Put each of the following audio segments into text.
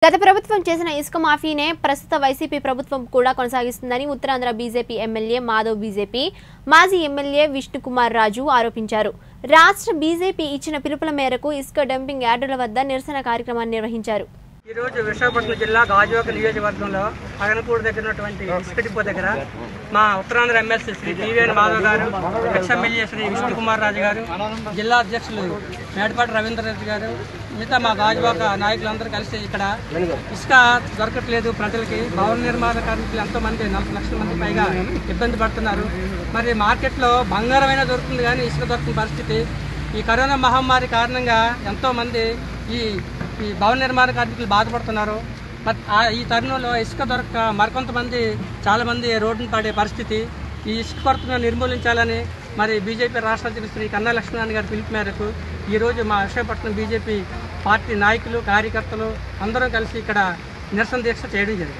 గత ప్రభుత్వం చేసిన ఇసుక మాఫీనే ప్రస్తుత వైసీపీ ప్రభుత్వం కూడా కొనసాగిస్తుందని Uttarandhra BJP MLA Madhav BJP మాజీ ఎమ్మెల్యే విష్ణుకుమార్ రాజు ఆరోపించారు రాష్ట్ర బీజేపీ ఇచ్చిన పిలుపుల మేరకు ఇసుక డంపింగ్ యార్డుల వద్ద నిరసన కార్యక్రమాన్ని నిర్వహించారు ఈరోజు విశాఖపట్నం జిల్లా గాజువాక నియోజకవర్గంలో పగనపూడి దగ్గర ఉన్నటువంటి ఇసుక డిపో దగ్గర మా Uttarandhra MLC Shri PVN Madhav garu ex MLA Shri Vishnukumar Raju garu జిల్లా అధ్యక్షులు మేడపాటి రవీంద్ర రెడ్డి గారు మిగతా మా గాజువాక నాయకులందరూ కలిసి ఇక్కడ ఇసుక దొరకట్లేదు ప్రజలకి భవన నిర్మాణ కార్మికులు ఎంతో మంది నలభై లక్షల మంది పైగా ఇబ్బంది పడుతున్నారు మరి మార్కెట్లో బంగారమైనా దొరుకుతుంది కానీ ఇసుక దొరకని పరిస్థితి ఈ కరోనా మహమ్మారి కారణంగా ఎంతో మంది ఈ ఈ భవన నిర్మాణ కార్మికులు బాధపడుతున్నారు మరి ఆ- ఈ తరుణంలో ఇసుక దొరక మరికొంతమంది చాలామంది రోడ్డును పడే పరిస్థితి ఈ ఇసుక కొరతను నిర్మూలించాలని మరి బీజేపీ రాష్ట్ర అధ్యక్షుడు శ్రీ కన్నా లక్ష్మీనారాయణ గారి పిలుపు మేరకు ఈరోజు మా విశాఖపట్నం బీజేపీ పార్టీ నాయకులు కార్యకర్తలు అందరం కలిసి ఇక్కడ నిరసన దీక్ష చేయడం జరిగింది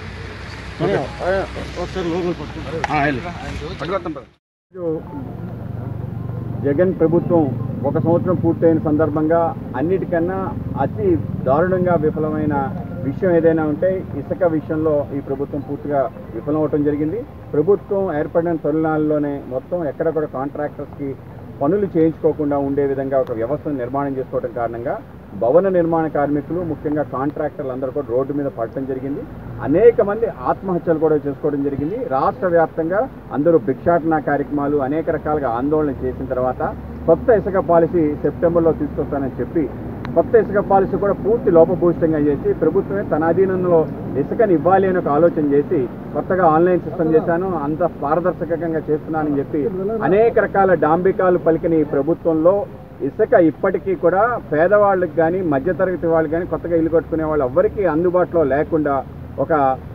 జగన్ ప్రభుత్వం ఒక సంవత్సరం పూర్తయిన సందర్భంగా అన్నిటికన్నా అతి దారుణంగా విఫలమైన విషయం ఏదైనా ఉంటే ఇసుక విషయంలో ఈ ప్రభుత్వం పూర్తిగా విఫలం అవటం జరిగింది ప్రభుత్వం ఏర్పడిన తరుణాల్లోనే మొత్తం ఎక్కడ కూడా కాంట్రాక్టర్స్కి పనులు చేయించుకోకుండా ఉండే విధంగా ఒక వ్యవస్థను నిర్మాణం చేసుకోవడం కారణంగా భవన నిర్మాణ కార్మికులు ముఖ్యంగా కాంట్రాక్టర్లు అందరూ కూడా రోడ్డు మీద పడటం జరిగింది అనేక మంది ఆత్మహత్యలు కూడా చేసుకోవడం జరిగింది రాష్ట్ర వ్యాప్తంగా అందరూ భిక్షాటన కార్యక్రమాలు అనేక రకాలుగా ఆందోళన చేసిన తర్వాత కొత్త ఇసుక పాలసీ సెప్టెంబర్లో తీసుకొస్తానని చెప్పి కొత్త ఇసుక పాలసీ కూడా పూర్తి లోపభూయిష్టంగా చేసి ప్రభుత్వమే తన అధీనంలో ఇసుకని ఇవ్వాలి అని ఒక ఆలోచన చేసి కొత్తగా ఆన్లైన్ సిస్టమ్ చేశాను అంత పారదర్శకంగా చేస్తున్నానని చెప్పి అనేక రకాల డాంబికాలు పలికిన ఈ ప్రభుత్వంలో ఇసుక ఇప్పటికీ కూడా పేదవాళ్ళకి కానీ మధ్యతరగతి వాళ్ళు కానీ కొత్తగా ఇల్లు కట్టుకునే వాళ్ళు ఎవ్వరికీ అందుబాటులో లేకుండా ఒక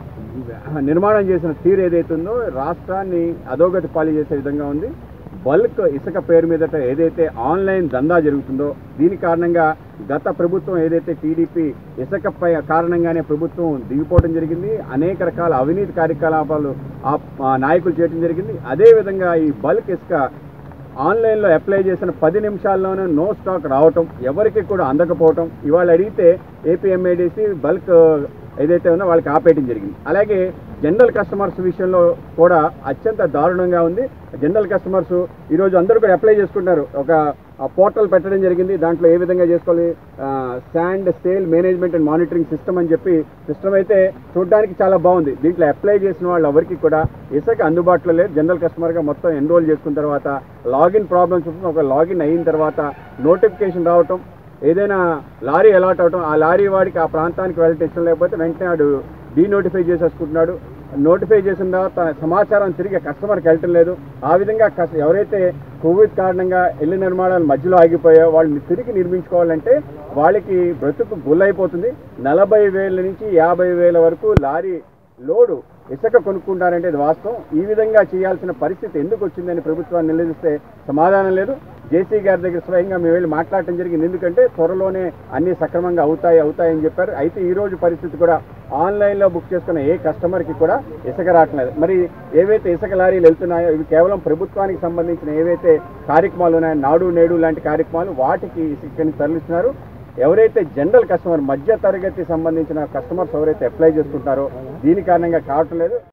నిర్మాణం చేసిన తీరు ఏదైతే ఉందో రాష్ట్రాన్ని అధోగతి పాలు చేసే విధంగా ఉంది బల్క్ ఇసుక పేరు మీదట ఏదైతే ఆన్లైన్ దందా జరుగుతుందో దీని కారణంగా గత ప్రభుత్వం ఏదైతే టీడీపీ ఇసుకపై కారణంగానే ప్రభుత్వం దిగిపోవడం జరిగింది అనేక రకాల అవినీతి కార్యకలాపాలు ఆ ఆ నాయకులు చేయడం జరిగింది అదేవిధంగా ఈ బల్క్ ఇసుక ఆన్లైన్లో అప్లై చేసిన పది నిమిషాల్లోనే నో స్టాక్ రావటం ఎవరికి కూడా అందకపోవటం ఇవాళ అడిగితే ఏపీఎంఏడిసి బల్క్ ఏదైతే ఉందో వాళ్ళకి ఆపేయడం జరిగింది అలాగే జనరల్ కస్టమర్స్ విషయంలో కూడా అత్యంత దారుణంగా ఉంది జనరల్ కస్టమర్స్ ఈరోజు అందరూ కూడా అప్లై చేసుకుంటున్నారు ఒక పోర్టల్ పెట్టడం జరిగింది దాంట్లో ఏ విధంగా చేసుకోవాలి sand sale management and monitoring system అని చెప్పి సిస్టమ్ అయితే చూడడానికి చాలా బాగుంది దీంట్లో అప్లై చేసిన వాళ్ళు ఎవరికి కూడా ఇసుక అందుబాటులో లేదు జనరల్ కస్టమర్గా మొత్తం ఎన్రోల్ చేసుకున్న తర్వాత లాగిన్ ప్రాబ్లమ్స్ ఉంటుంది ఒక లాగిన్ అయిన తర్వాత నోటిఫికేషన్ రావటం ఏదైనా లారీ అలాట్ అవటం ఆ లారీ వాడికి ఆ ప్రాంతానికి వెళ్ళటం ఇష్టం లేకపోతే వెంటనే వాడు డీనోటిఫై చేసేసుకుంటున్నాడు నోటిఫై చేసిన తర్వాత సమాచారం తిరిగి కస్టమర్కి వెళ్ళటం లేదు ఆ విధంగా కస్- ఎవరైతే కోవిడ్ కారణంగా ఇల్లు నిర్మాణాలు మధ్యలో ఆగిపోయా వాళ్ళని తిరిగి నిర్మించుకోవాలంటే వాళ్ళకి బ్రతుకు గుల్లైపోతుంది నలభై వేల నుంచి యాభై వేల వరకు లారీ లోడు ఇసుక కొనుక్కుంటారంటే ఇది వాస్తవం ఈ విధంగా చేయాల్సిన పరిస్థితి ఎందుకు వచ్చిందని ప్రభుత్వాన్ని నిలదీస్తే సమాధానం లేదు జేసీ గారి దగ్గర స్వయంగా మేము వెళ్ళి మాట్లాడటం జరిగింది ఎందుకంటే త్వరలోనే అన్ని సక్రమంగా అవుతాయి అవుతాయని చెప్పారు అయితే ఈ రోజు పరిస్థితి కూడా ఆన్లైన్లో బుక్ చేసుకున్న ఏ కస్టమర్కి కూడా ఇసుక రావట్లేదు మరి ఏవైతే ఇసుక లారీలు వెళ్తున్నాయో ఇవి కేవలం ప్రభుత్వానికి సంబంధించిన ఏవైతే కార్యక్రమాలు ఉన్నాయో నాడు నేడు లాంటి కార్యక్రమాలు వాటికి ఇసుకని తరలిస్తున్నారు ఎవరైతే జనరల్ కస్టమర్ మధ్య తరగతి సంబంధించిన కస్టమర్స్ ఎవరైతే అప్లై చేసుకుంటారో దీని కారణంగా కావటం లేదు